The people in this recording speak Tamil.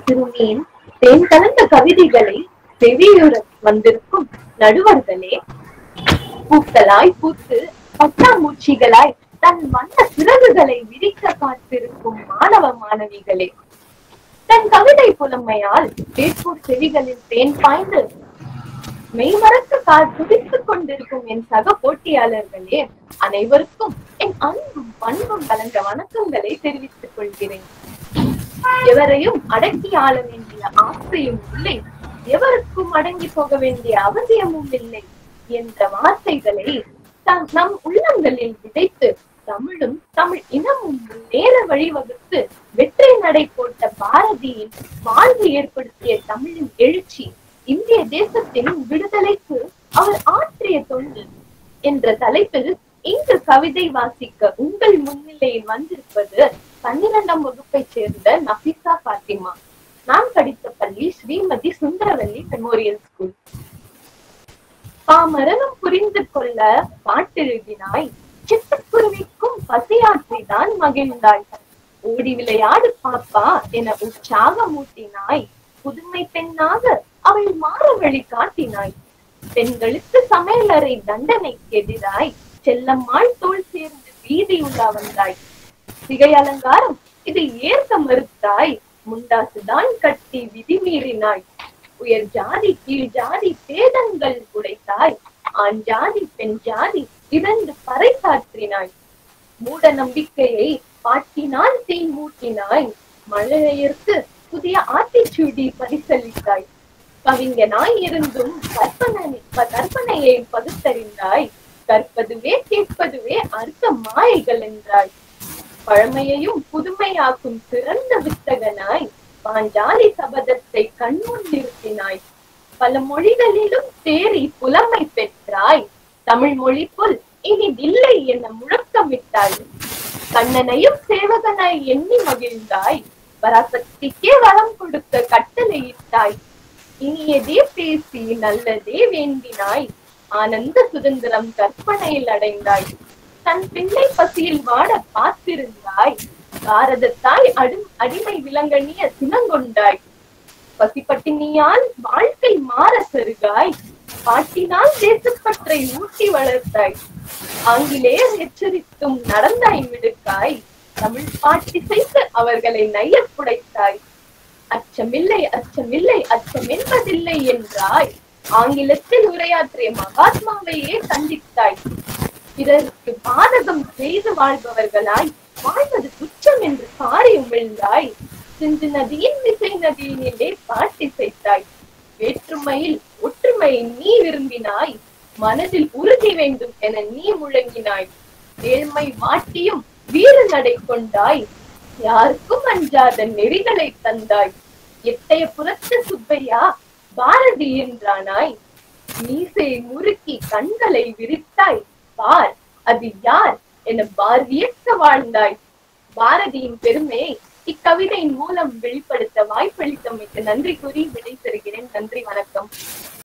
சிறுமியின் தேன் கலந்த கவிதைகளை செவியுற வந்திருக்கும் நடுவர்களே பூக்களாய் பூத்து பட்டாம்பூச்சிகளாய் தன் வண்ண சிறகுகளை விரிக்க காத்திருக்கும் மாணவ மாணவிகளே தன் கவிதை புலமையால் கேட்போர் செவிகளில் தேன் பாய்ந்து மெய்மறக்க கால் துடித்துக் கொண்டிருக்கும் என் சக போட்டியாளர்களே அனைவருக்கும் என் அன்பும் பண்பும் கலந்த வணக்கங்களை தெரிவித்துக் கொள்கிறேன் எவரையும் அடக்கி ஆள வேண்டிய ஆசையும் இல்லை எவருக்கும் அடங்கி போக வேண்டிய அவசியமும் இல்லை என்ற வார்த்தைகளை தம் நம் உள்ளங்களில் விதைத்து தமிழும் தமிழ் இனமும் நேர வழிவகுத்து வெற்றி நடை போட்ட பாரதியின் வாழ்வு ஏற்படுத்திய தமிழின் எழுச்சி இந்திய தேசத்தின் விடுதலைக்கு அவர் ஆற்றிய தொண்டு என்ற தலைப்பில் இங்கு கவிதை வாசிக்க உங்கள் முன்னிலையில் வந்திருப்பது பன்னிரெண்டாம் வகுப்பை சேர்ந்த நபிசா பாத்திமா நான் படித்த பள்ளி ஸ்ரீமதி சுந்தரவல்லி மெமோரியல் ஸ்கூல் பாமரனும் புரிந்து கொள்ள பாட்டெழுதினாய் சிட்டுக்குருவிக்கும் பசியாற்றிதான் மகிழ்ந்தாய் ஓடி விளையாடு பாப்பா என உற்சாகமூட்டினாய் புதுமை பெண்ணாக அவள் மாறுவழி காட்டினாய் பெண்களுக்கு சமையலறை தண்டனைக்கு எதிராய் செல்லம்மாள் தோல் சேர்ந்து வீதி உலா வந்தாய் சிகை அலங்காரம் இதை ஏற்க மறுத்தாய் முண்டாசுதான் கட்டி விதி மீறினாய் உயர் ஜாதி கீழ் ஜாதி பேதங்கள் உடைத்தாய் ஆண் ஜாதி பெண் ஜாதி இரண்டு பறை சாற்றினாய் மூட நம்பிக்கையை பாட்டினால் தீ மூட்டினாய் மழையிற்கு புதிய ஆத்திச்சூடி பரிசளித்தாய் கவிஞனாய் இருந்தும் கற்பனை கற்பனையை பகுத்தறிந்தாய் கற்பதுவே கேட்பதுவே அர்த்த மாயைகள் என்றாய் பழமையையும் புதுமையாக்கும் சிறந்த வித்தகனாய் பாஞ்சாலி சபதத்தை கண்முன் நிறுத்தினாய் பல மொழிகளிலும் தேறி புலமை பெற்றாய் தமிழ் மொழி புல் இனிதில்லை என முழக்கமிட்டாய் கண்ணனையும் சேவகனாய் எண்ணி மகிழ்ந்தாய் பராசக்திக்கே வரம் கொடுக்க கட்டளையிட்டாய் இனியதே பேசி நல்லதே வேண்டினாய் ஆனந்த சுதந்திரம் கற்பனையில் அடைந்தாய் தன் பிள்ளை பசியில் வாட பார்த்திருந்தாய் பாரதத்தாய் அடும் அடிமை விலங்கணிய சினங்கொண்டாய் பசிப்பட்டினியால் வாழ்க்கை மாற சருகாய் பாட்டினால் தேசப்பற்றை ஊட்டி வளர்த்தாய் ஆங்கிலேயர் எச்சரித்தும் நடந்தாய் மிடுக்காய் தமிழ் பாட்டி செய்து அவர்களை நையப் புடைத்தாய் அச்சமில்லை அச்சமில்லை அச்சம் என்பதில்லை என்றாய் ஆங்கிலத்தில் உரையாற்றிய மகாத்மாவையே கண்டித்தாய் பிறருக்கு பாதகம் செய்து வாழ்பவர்களாய் வாழ்வது துச்சம் என்று பாரி உமிழ்ந்தாய் சிந்து நதியின் விசை நதியினிலே பாட்டி செய்தாய் வேற்றுமையில் ஒற்றுமையை நீ விரும்பினாய் மனதில் உறுதி வேண்டும் என நீ முழங்கினாய் ஏழ்மை வாட்டியும் வீர நடை கொண்டாய் யாருக்கும் அஞ்சாத நெறிகளை தந்தாய் எட்டய புறத்து சுப்பையா பாரதி என்றானாய் மீசை முறுக்கி கண்களை விரித்தாய் பார் அது யார் என பார்வியக்க வாழ்ந்தாய் பாரதியின் பெருமையை இக்கவிதையின் மூலம் வெளிப்படுத்த வாய்ப்பளித்தமைக்கு நன்றி கூறி விடை தருகிறேன் நன்றி வணக்கம்